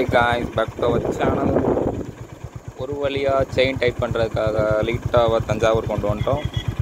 guys back to our channel ஒரு வழியாக chain tight பண்ணுறதுக்காக லைட்டாக தஞ்சாவூர் கொண்டு வந்துட்டோம்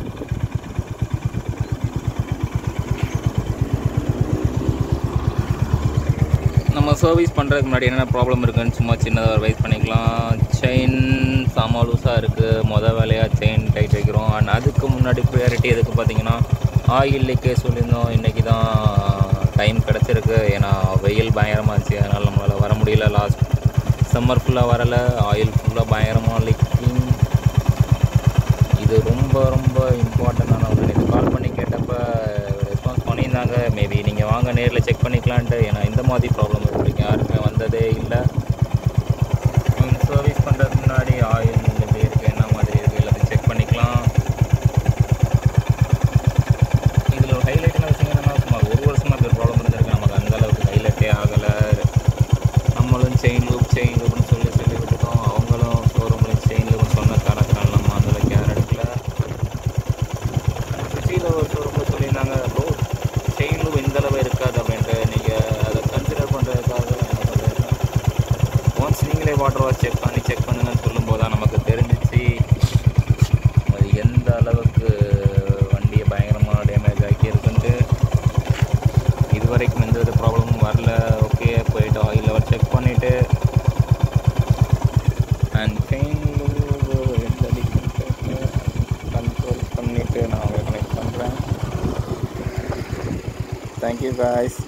நம்ம சர்வீஸ் பண்ணுறதுக்கு முன்னாடி என்னென்ன ப்ராப்ளம் இருக்குன்னு சும்மா சின்னதாக ரைஸ் பண்ணிக்கலாம் செயின் செம லூஸாக இருக்குது மொதல் வேலையாக செயின் டைட் வைக்கிறோம் அண்ட் அதுக்கு முன்னாடி ப்ரியாரிட்டி எதுக்கு பார்த்தீங்கன்னா ஆயில் லீக்கேஜ் சொல்லியிருந்தோம் இன்றைக்கி தான் டைம் கிடச்சிருக்கு ஏன்னா வெயில் பயங்கரமாக இருந்துச்சு அதனால் நம்மளால் வர முடியல லாஸ்ட் சம்மர் ஃபுல்லாக வரலை ஆயில் ஃபுல்லாக பயங்கரமாக லீக்கிங் இது ரொம்ப ரொம்ப இம்பார்ட்டண்ட்டான ஒரு நேற்று கால் பண்ணி கேட்டப்போ ரெஸ்பான்ஸ் பண்ணியிருந்தாங்க மேபி நீங்கள் வாங்க நேரில் செக் பண்ணிக்கலான்ட்டு ஏன்னா இந்த மாதிரி ப்ராப்ளம் இது வரைக்கும் யாருக்குமே வந்ததே இல்லை சர்வீஸ் பண்ணுறதுக்கு முன்னாடி ஆயில் எப்படி இருக்குது என்ன மாதிரி இருக்குது எல்லாத்தையும் செக் பண்ணிக்கலாம் இதில் ஒரு ஹைலைட்டான விஷயம் என்னன்னா சும்மா ஒரு வருஷமாக இப்படி ப்ராப்ளம் இருந்திருக்கு நமக்கு அந்த அளவுக்கு ஹைலைட்டே ஆகலை நம்மளும் செயின் லூப் செயின் லூப்னு சொல்லி சொல்லி விட்டுட்டோம் அவங்களும் ஷோரூம்லேயும் செயின் லூப்னு சொன்ன காரணத்தினால நம்ம அதில் கேர் எடுக்கல சுற்றியில் ஒரு ஷோரூமில் சொல்லியிருந்தாங்க ப்ரோ செயின் லூப் இந்த அளவு இருக்காது அப்படின்ட்டு நீங்கள் அதை கன்சிடர் பண்ணுறதுக்காக என்ன பண்ணுறேன்னா ஒன்ஸ் நீங்களே வாட்டர் வாஷ் செக் பண்ணி செக் பண்ணுங்கன்னு சொல்லும்போது தான் நமக்கு தெரிஞ்சிச்சு அது எந்த அளவுக்கு வண்டியை பயங்கரமாக டேமேஜ் ஆக்கி இருக்குன்ட்டு இது வரைக்கும் எந்த வித ப்ராப்ளமும் வரல ஓகே போயிட்டு ஆயில் லெவல் செக் பண்ணிவிட்டு அண்ட் செயின் எந்த கண்ட்ரோல் பண்ணிவிட்டு நான் உங்களை கனெக்ட் பண்ணுறேன் தேங்க்யூ காய்ஸ்